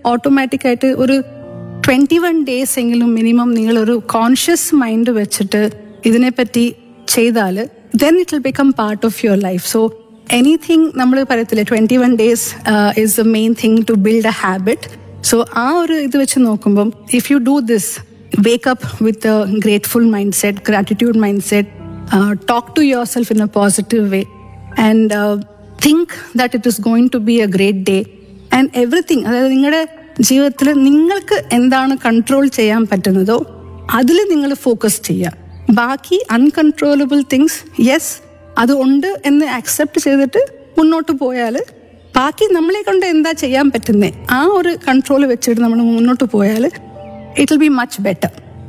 Automatic ആയിട്ട് ഒരു twenty one days എങ്കിലും മിനിമം നിങ്ങൾ ഒരു കോൺഷ്യസ് മൈൻഡ് വെച്ചിട്ട് ഇതിനെപ്പറ്റി ചെയ്താൽ then it will become part of your life so anything നമ്മൾ പറയത്തില്ലേ twenty one days is the main thing to build a habit so ആ ഒരു ഇത് വെച്ച് നോക്കുമ്പം if you do this wake up with a grateful mindset, gratitude mindset, uh, talk to yourself in a positive way, and uh, think that it is going to be a great day. And everything, അതായത് നിങ്ങളുടെ ജീവിതത്തിൽ നിങ്ങൾക്ക് എന്താണ് control ചെയ്യാൻ പറ്റുന്നതോ അതിൽ നിങ്ങൾ focus ചെയ്യുക ബാക്കി അൺകൺട്രോളബിൾ തിങ്സ് യെസ് അത് ഉണ്ട് എന്ന് അക്സെപ്റ്റ് ചെയ്തിട്ട് മുന്നോട്ട് പോയാൽ ബാക്കി നമ്മളെ കൊണ്ട് എന്താ ചെയ്യാൻ പറ്റുന്നത് ആ ഒരു കൺട്രോൾ വെച്ചിട്ട് നമ്മൾ മുന്നോട്ട് പോയാൽ it will be much better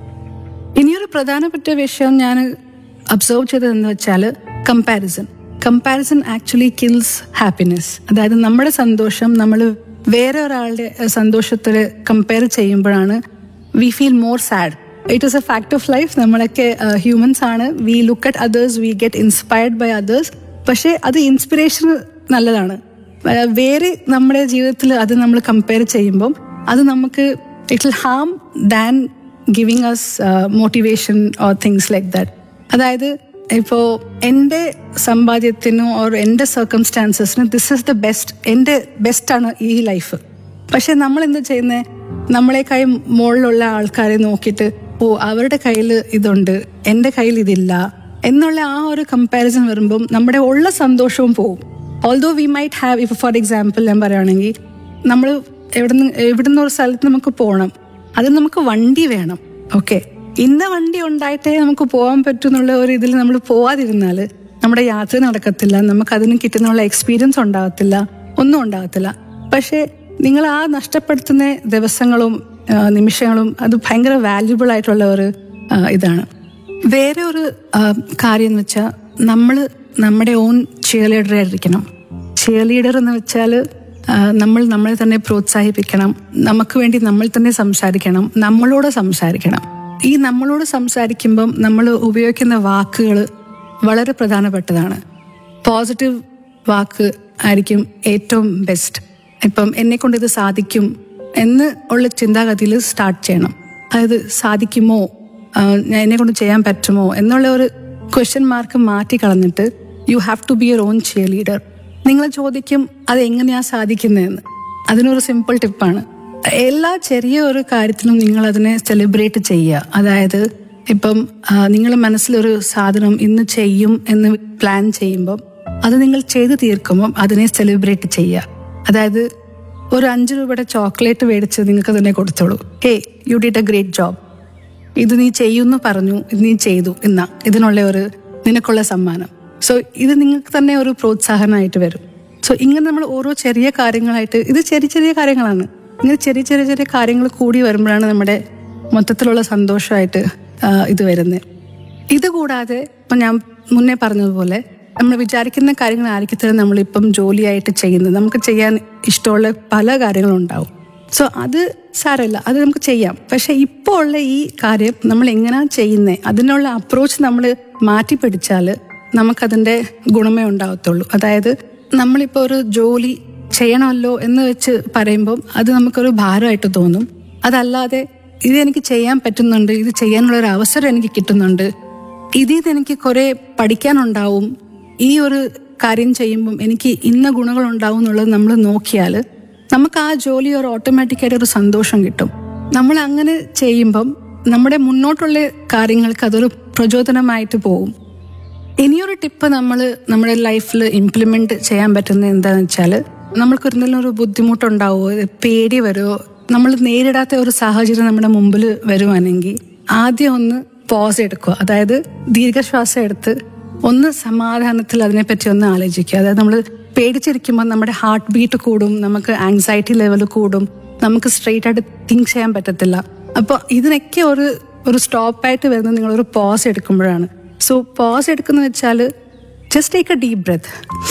ഇനിയൊരു പ്രധാനപ്പെട്ട വിഷയം ഞാൻ അബ്സർവ് ചെയ്തതെന്ന് വെച്ചാൽ comparison comparison actually kills happiness അതായത് നമ്മുടെ സന്തോഷം നമ്മൾ വേറെ ഒരാളുടെ സന്തോഷത്തിൽ കമ്പയർ ചെയ്യുമ്പോഴാണ് we feel more sad it is a fact of life നമ്മളൊക്കെ ഹ്യൂമൻസ് ആണ് we look at others we get inspired by others പക്ഷേ അത് ഇൻസ്പിറേഷൻ നല്ലതാണ് ഏഹ് വേറെ നമ്മുടെ ജീവിതത്തിൽ അത് നമ്മൾ കമ്പയർ ചെയ്യുമ്പം അത് നമുക്ക് it will harm than giving us motivation or things like that അതായത് ഇപ്പോൾ എൻ്റെ സമ്പാദ്യത്തിനോ ഓർ എൻ്റെ സർക്കംസ്റ്റാൻസസിന് ദിസ് ഇസ് ദ ബെസ്റ്റ് എൻ്റെ ബെസ്റ്റാണ് ഈ ലൈഫ് പക്ഷെ നമ്മൾ എന്താ ചെയ്യുന്നത് നമ്മളെക്കായി മുകളിലുള്ള ആൾക്കാരെ നോക്കിയിട്ട് ഓ അവരുടെ കയ്യിൽ ഇതുണ്ട് എൻ്റെ കയ്യിൽ ഇതില്ല എന്നുള്ള ആ ഒരു കമ്പാരിസൺ വരുമ്പം നമ്മുടെ ഉള്ള സന്തോഷവും പോവും although we might have if for example ഞാൻ പറയുകയാണെങ്കിൽ നമ്മൾ എവിടുന്ന് എവിടുന്ന് ഒരു സ്ഥലത്ത് നമുക്ക് പോകണം അത് നമുക്ക് വണ്ടി വേണം ഓക്കെ ഇന്ന വണ്ടി ഉണ്ടായിട്ടേ നമുക്ക് പോകാൻ പറ്റൂ എന്നുള്ള ഒരു ഇതിൽ നമ്മൾ പോവാതിരുന്നാൽ നമ്മുടെ യാത്ര നടക്കത്തില്ല നമുക്ക് അതിന് കിട്ടുന്നുള്ള എക്സ്പീരിയൻസ് ഉണ്ടാകത്തില്ല ഒന്നും ഉണ്ടാകത്തില്ല പക്ഷേ നിങ്ങൾ ആ നഷ്ടപ്പെടുത്തുന്ന ദിവസങ്ങളും ആ, നിമിഷങ്ങളും അത് ഭയങ്കര വാല്യുബിൾ ആയിട്ടുള്ള ഒരു ആ, ഇതാണ് വേറെ ഒരു ആ, കാര്യം എന്ന് വെച്ചാൽ നമ്മൾ നമ്മുടെ ഓൺ ചിയർ ലീഡർ ആയിരിക്കണം ചിയർ ലീഡർ എന്ന് വെച്ചാൽ നമ്മൾ നമ്മളെ തന്നെ പ്രോത്സാഹിപ്പിക്കണം നമുക്ക് വേണ്ടി നമ്മൾ തന്നെ സംസാരിക്കണം നമ്മളോട് സംസാരിക്കണം ഈ നമ്മളോട് സംസാരിക്കുമ്പം നമ്മൾ ഉപയോഗിക്കുന്ന വാക്കുകൾ വളരെ പ്രധാനപ്പെട്ടതാണ് പോസിറ്റീവ് വാക്ക് ആയിരിക്കും ഏറ്റവും ബെസ്റ്റ് ഇപ്പം എന്നെ കൊണ്ട് ഇത് സാധിക്കും എന്ന് ഉള്ള ചിന്താഗതിയിൽ സ്റ്റാർട്ട് ചെയ്യണം അതായത് സാധിക്കുമോ ആ, ഞാൻ എന്നെ കൊണ്ട് ചെയ്യാൻ പറ്റുമോ എന്നുള്ള ഒരു ക്വസ്റ്റ്യൻ മാർക്ക് മാറ്റി കളഞ്ഞിട്ട് you have to be your own cheerleader നിങ്ങൾ ചോദിക്കും അത് എങ്ങനെയാ സാധിക്കുന്നതെന്ന് അതിനൊരു സിമ്പിൾ ടിപ്പാണ് എല്ലാ ചെറിയ ഒരു കാര്യത്തിലും നിങ്ങൾ അതിനെ സെലിബ്രേറ്റ് ചെയ്യുക അതായത് ഇപ്പം നിങ്ങൾ മനസ്സിലൊരു സാധനം ഇന്ന് ചെയ്യും എന്ന് പ്ലാൻ ചെയ്യുമ്പം അത് നിങ്ങൾ ചെയ്തു തീർക്കുമ്പം അതിനെ സെലിബ്രേറ്റ് ചെയ്യുക അതായത് ഒരു അഞ്ച് രൂപയുടെ ചോക്ലേറ്റ് മേടിച്ച് നിങ്ങൾക്ക് തന്നെ കൊടുത്തോളൂ hey you did a great job ഇത് നീ ചെയ്യുമെന്ന് പറഞ്ഞു ഇത് നീ ചെയ്തു എന്നാ ഇതിനുള്ള ഒരു നിനക്കുള്ള സമ്മാനം സോ ഇത് നിങ്ങൾക്ക് തന്നെ ഒരു പ്രോത്സാഹനമായിട്ട് വരും സോ ഇങ്ങനെ നമ്മൾ ഓരോ ചെറിയ കാര്യങ്ങളായിട്ട് ഇത് ചെറിയ ചെറിയ കാര്യങ്ങളാണ് ഇങ്ങനെ ചെറിയ ചെറിയ ചെറിയ കാര്യങ്ങൾ കൂടി വരുമ്പോഴാണ് നമ്മുടെ മൊത്തത്തിലുള്ള സന്തോഷമായിട്ട് ആ, ഇത് വരുന്നത് ഇത് കൂടാതെ ഇപ്പം ഞാൻ മുന്നേ പറഞ്ഞതുപോലെ നമ്മൾ വിചാരിക്കുന്ന കാര്യങ്ങളായിരിക്കത്തില്ല നമ്മളിപ്പം ജോലിയായിട്ട് ചെയ്യുന്നത് നമുക്ക് ചെയ്യാൻ ഇഷ്ടമുള്ള പല കാര്യങ്ങളും ഉണ്ടാവും സോ അത് സാരമില്ല അത് നമുക്ക് ചെയ്യാം പക്ഷെ ഇപ്പോൾ ഉള്ള ഈ കാര്യം നമ്മൾ എങ്ങനെയാ ചെയ്യുന്നത് അതിനുള്ള അപ്രോച്ച് നമ്മൾ മാറ്റി പിടിച്ചാൽ നമുക്കതിൻ്റെ ഗുണമേ ഉണ്ടാവത്തുള്ളൂ അതായത് നമ്മളിപ്പോൾ ഒരു ജോലി ചെയ്യണമല്ലോ എന്ന് വെച്ച് പറയുമ്പം അത് നമുക്കൊരു ഭാരമായിട്ട് തോന്നും അതല്ലാതെ ഇത് എനിക്ക് ചെയ്യാൻ പറ്റുന്നുണ്ട് ഇത് ചെയ്യാനുള്ള ഒരു അവസരം എനിക്ക് കിട്ടുന്നുണ്ട് ഇതിൽ നിന്ന് എനിക്ക് കുറെ പഠിക്കാനുണ്ടാവും ഈ ഒരു കാര്യം ചെയ്യുമ്പം എനിക്ക് ഇന്ന ഗുണങ്ങൾ ഉണ്ടാവും എന്നുള്ളത് നമ്മൾ നോക്കിയാൽ നമുക്ക് ആ ജോലി ഒരു ഓട്ടോമാറ്റിക്കായിട്ട് ഒരു സന്തോഷം കിട്ടും നമ്മൾ അങ്ങനെ ചെയ്യുമ്പം നമ്മുടെ മുന്നോട്ടുള്ള കാര്യങ്ങൾക്ക് അതൊരു പ്രചോദനമായിട്ട് പോകും ഇനിയൊരു ടിപ്പ് നമ്മൾ നമ്മുടെ ലൈഫിൽ ഇംപ്ലിമെന്റ് ചെയ്യാൻ പറ്റുന്നത് എന്താണെന്ന് വെച്ചാൽ നമ്മൾക്ക് എന്തെങ്കിലും ഒരു ബുദ്ധിമുട്ടുണ്ടാവുമോ പേടി വരുമോ നമ്മൾ നേരിടാത്ത ഒരു സാഹചര്യം നമ്മുടെ മുമ്പിൽ വരുവാണെങ്കിൽ ആദ്യം ഒന്ന് പോസ് എടുക്കുക അതായത് ദീർഘശ്വാസം എടുത്ത് ഒന്ന് സമാധാനത്തിൽ അതിനെപ്പറ്റി ഒന്ന് ആലോചിക്കുക അതായത് നമ്മൾ പേടിച്ചിരിക്കുമ്പോൾ നമ്മുടെ ഹാർട്ട് ബീറ്റ് കൂടും നമുക്ക് ആങ്സൈറ്റി ലെവൽ കൂടും നമുക്ക് സ്ട്രെയിറ്റ് ആയിട്ട് തിങ്ക് ചെയ്യാൻ പറ്റത്തില്ല അപ്പോൾ ഇതിനൊക്കെ ഒരു ഒരു സ്റ്റോപ്പായിട്ട് വരുന്നത് നിങ്ങളൊരു പോസ് എടുക്കുമ്പോഴാണ് സോ പോസ് എടുക്കുന്ന വെച്ചാൽ just take a deep breath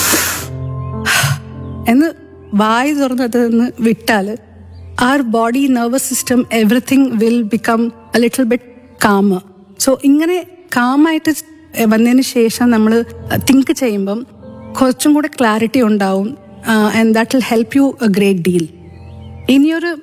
എന്ന് വായി തുറന്ന് അതിന്ന് വിട്ടാൽ our body nervous system everything will become a little bit calm so ഇങ്ങനെ കാമായിട്ട് വന്നതിന് ശേഷം നമ്മൾ തിങ്ക് ചെയ്യുമ്പം കുറച്ചും കൂടെ ക്ലാരിറ്റി ഉണ്ടാവും and that will help you a great deal ഇനിയൊരു